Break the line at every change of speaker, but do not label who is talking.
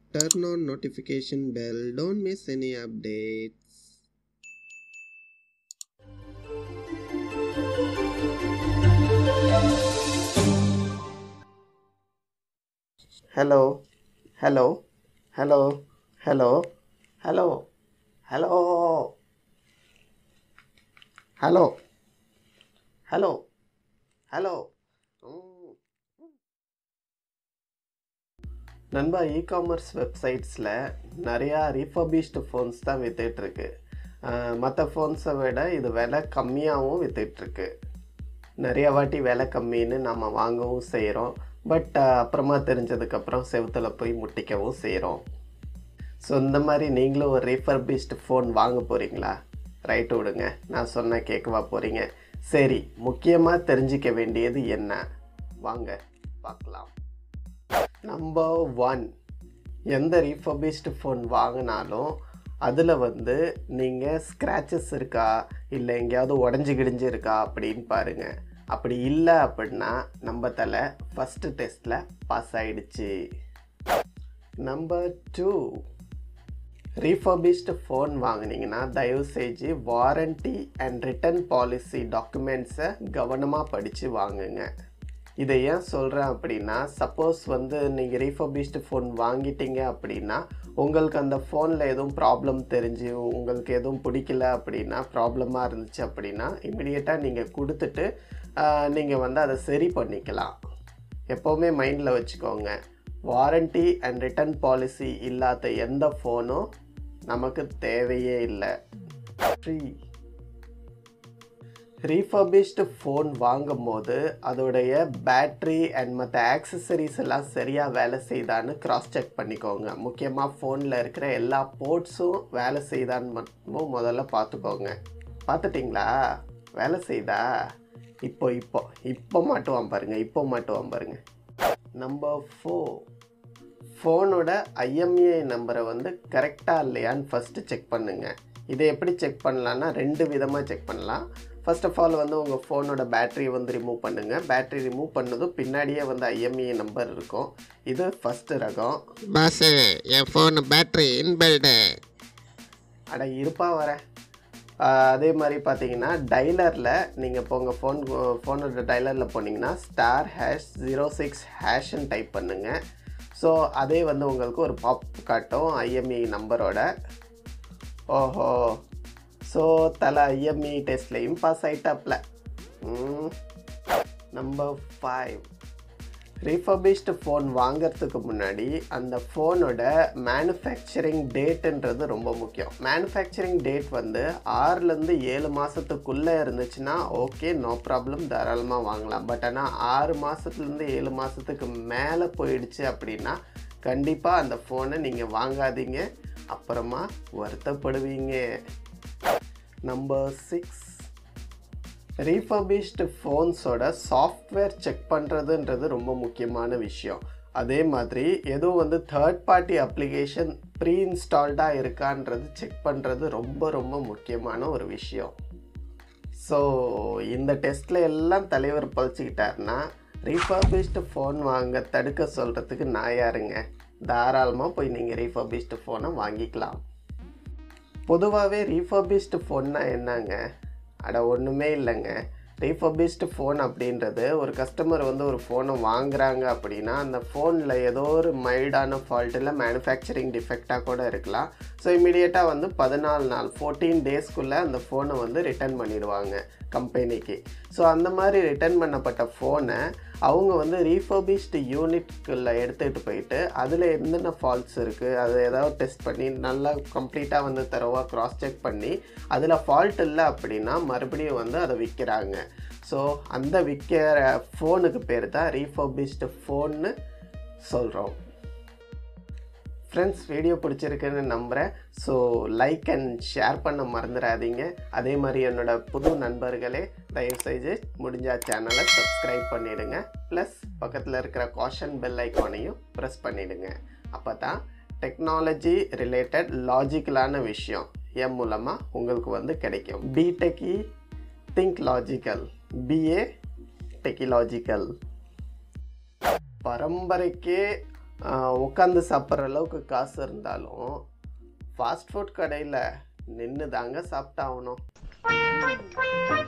Turn on notification bell. Don't miss any updates.
hello hello hello hello hello hello hello hello hello ம். நண்பா e commerce வெப்சைட்ஸில் நிறையா refurbished phones தான் வித்துட்ருக்கு மற்ற ஃபோன்ஸை விட இது விலை கம்மியாகவும் வித்துட்ருக்கு நிறைய வாட்டி விலை கம்மின்னு நம்ம வாங்கவும் செய்கிறோம் பட் அப்புறமா தெரிஞ்சதுக்கப்புறம் செவுத்தில் போய் முட்டிக்கவும் செய்கிறோம் ஸோ இந்த மாதிரி நீங்களும் ஒரு ரீஃபர்பிஷ்டு ஃபோன் வாங்க போகிறீங்களா ரைட்டு விடுங்க நான் சொன்ன கேட்கவா போகிறீங்க சரி முக்கியமாக தெரிஞ்சிக்க வேண்டியது என்ன வாங்க பார்க்கலாம் நம்பர் ஒன் எந்த ரீஃபர்பிஷ்டு ஃபோன் வாங்கினாலும் அதில் வந்து நீங்கள் ஸ்க்ராச்சஸ் இருக்கா இல்லை எங்கேயாவது உடஞ்சி கிடிஞ்சு இருக்கா அப்படின்னு பாருங்கள் அப்படி இல்லை அப்படின்னா நம்ம தலை ஃபஸ்ட்டு டெஸ்ட்டில் பாஸ் ஆயிடுச்சு நம்பர் டூ ரீஃபர்பிஷ்டு ஃபோன் வாங்கினீங்கன்னா தயவு செஞ்சு வாரண்டி அண்ட் ரிட்டர்ன் பாலிசி டாக்குமெண்ட்ஸை கவனமாக படித்து வாங்குங்க இதை ஏன் சொல்கிறேன் அப்படின்னா சப்போஸ் வந்து நீங்கள் ரீஃபர்பிஷ்டு ஃபோன் வாங்கிட்டீங்க அப்படின்னா உங்களுக்கு அந்த ஃபோனில் எதுவும் ப்ராப்ளம் தெரிஞ்சு உங்களுக்கு எதுவும் பிடிக்கல அப்படின்னா ப்ராப்ளமாக இருந்துச்சு அப்படின்னா இமிடியேட்டாக நீங்கள் கொடுத்துட்டு நீங்கள் வந்து அதை சரி பண்ணிக்கலாம் எப்போவுமே மைண்டில் வச்சுக்கோங்க வாரண்டி அண்ட் ரிட்டர்ன் பாலிசி இல்லாத எந்த ஃபோனும் நமக்கு தேவையே இல்லை ஃப்ரீ ரீஃபர்பிஷ்டு ஃபோன் வாங்கும் போது அதோடைய பேட்ரி அண்ட் மற்ற ஆக்சசரிஸ் எல்லாம் சரியாக வேலை செய்தான்னு கிராஸ் செக் பண்ணிக்கோங்க முக்கியமாக ஃபோனில் இருக்கிற எல்லா போர்ட்ஸும் வேலை செய்தான்னு மட்டும் முதல்ல பார்த்துக்கோங்க பார்த்துட்டிங்களா வேலை செய்தா இப்போ இப்போ இப்போ மாட்டுவான் பாருங்க இப்போ மாட்டுவான் பாருங்க நம்பர் ஃபோர் ஃபோனோட ஐஎம்ஏ நம்பரை வந்து கரெக்டாக இல்லையான்னு ஃபஸ்ட்டு செக் பண்ணுங்கள் இதை எப்படி செக் பண்ணலான்னா ரெண்டு விதமாக செக் பண்ணலாம் ஃபர்ஸ்ட் ஆஃப் ஆல் வந்து உங்கள் ஃபோனோட பேட்டரியை வந்து ரிமூவ் பண்ணுங்கள் பேட்டரி ரிமூவ் பண்ணதும் பின்னாடியே வந்து ஐஎம்இ நம்பர் இருக்கும் இது ஃபஸ்ட்டு ரகம்
பாஸ் என் ஃபோன் பேட்டரி இன்பில்டு
அட இருப்பா வரேன் ஆஹ் அதே மாதிரி பார்த்தீங்கன்னா டைலரில் நீங்கள் இப்போ உங்கள் ஃபோன் ஃபோனோட டைலரில் போனீங்கன்னா ஸ்டார் ஹேஷ் ஜீரோ சிக்ஸ் ஹேஷ்ன்னு டைப் பண்ணுங்கள் ஸோ அதே வந்து உங்களுக்கு ஒரு பாப் காட்டும் ஐஎம்இ நம்பரோட ஓஹோ ஸோ தலை ஐஎம்இ டெஸ்ட்லேயும் பாஸ் ஆயிட்டாப்ல நம்பர் ஃபைவ் ரீஃபர்பிஷ்டு ஃபோன் வாங்கிறதுக்கு முன்னாடி அந்த ஃபோனோட மேனுஃபேக்சரிங் டேட்டுன்றது ரொம்ப முக்கியம் மேனுஃபேக்சரிங் டேட் வந்து ஆறுலேருந்து ஏழு மாதத்துக்குள்ளே இருந்துச்சுன்னா ஓகே நோ ப்ராப்ளம் தாராளமாக வாங்கலாம் பட் ஆனால் ஆறு மாதத்துலேருந்து ஏழு மாதத்துக்கு மேலே போயிடுச்சு அப்படின்னா கண்டிப்பாக அந்த ஃபோனை நீங்கள் வாங்காதீங்க அப்புறமா வருத்தப்படுவீங்க நம்பர் சிக்ஸ் ரீஃபர்பிஷ்டு ஃபோன்ஸோட சாஃப்ட்வேர் செக் பண்ணுறதுன்றது ரொம்ப முக்கியமான விஷயம் அதே மாதிரி எதுவும் வந்து தேர்ட் பார்ட்டி அப்ளிகேஷன் ப்ரீ இன்ஸ்டால்டாக இருக்கான்றது செக் பண்ணுறது ரொம்ப ரொம்ப முக்கியமான ஒரு விஷயம் ஸோ இந்த டெஸ்ட்டில் எல்லாம் தலைவர் பழிச்சிக்கிட்டாருன்னா ரீஃபர்பிஷ்டு ஃபோன் வாங்க தடுக்க சொல்கிறதுக்கு நான் யாருங்க தாராளமாக போய் நீங்கள் ரீஃபர்பிஷ்டு ஃபோனை வாங்கிக்கலாம் பொதுவாகவே ரீஃபர்பிஷ்டு ஃபோன்னா என்னங்க அட ஒன்றுமே இல்லைங்க ரீஃபர்பிஷ்டு ஃபோன் அப்படின்றது ஒரு கஸ்டமர் வந்து ஒரு ஃபோனை வாங்குறாங்க அப்படின்னா அந்த ஃபோனில் ஏதோ ஒரு மைல்டான ஃபால்ட்டில் மேனுஃபேக்சரிங் டிஃபெக்டாக கூட இருக்கலாம் ஸோ இமீடியட்டாக வந்து பதினாலு நாள் ஃபோர்டீன் டேஸ்க்குள்ளே அந்த ஃபோனை வந்து ரிட்டர்ன் பண்ணிடுவாங்க கம்பெனிக்கு ஸோ அந்த மாதிரி ரிட்டர்ன் பண்ணப்பட்ட ஃபோனை அவங்க வந்து ரீஃபர்பிஷ்டு யூனிட்குள்ளே எடுத்துகிட்டு போயிட்டு அதில் என்னென்ன ஃபால்ட்ஸ் இருக்குது அதை ஏதாவது டெஸ்ட் பண்ணி நல்லா கம்ப்ளீட்டாக வந்து தரவாக க்ராஸ் செக் பண்ணி அதில் ஃபால்ட் இல்லை அப்படின்னா மறுபடியும் வந்து அதை விற்கிறாங்க ஸோ அந்த விற்கிற ஃபோனுக்கு பேர் தான் ரீஃபர்பிஷ்டு ஃபோன்னு சொல்கிறோம் ஃப்ரெண்ட்ஸ் வீடியோ பிடிச்சிருக்குன்னு நம்புகிறேன் ஸோ லைக் அண்ட் ஷேர் பண்ண மறந்துடாதீங்க அதே மாதிரி என்னோட புது நண்பர்களே தயவுசெய்து முடிஞ்சா சேனலை சப்ஸ்கிரைப் பண்ணிவிடுங்க ப்ளஸ் பக்கத்தில் இருக்கிற காஷன் பெல் ஐக்கானையும் ப்ரெஸ் பண்ணிவிடுங்க அப்போ தான் டெக்னாலஜி ரிலேட்டட் லாஜிக்கலான விஷயம் என் மூலமாக உங்களுக்கு வந்து கிடைக்கும் பிடெக்கி திங்க் லாஜிக்கல் பிஏ டெக்கிலாஜிக்கல் பரம்பரைக்கே உட்காந்து சாப்பிட்ற அளவுக்கு காசு இருந்தாலும் ஃபாஸ்ட் ஃபுட் கடையில் நின்று தாங்க சாப்பிட்டாகணும்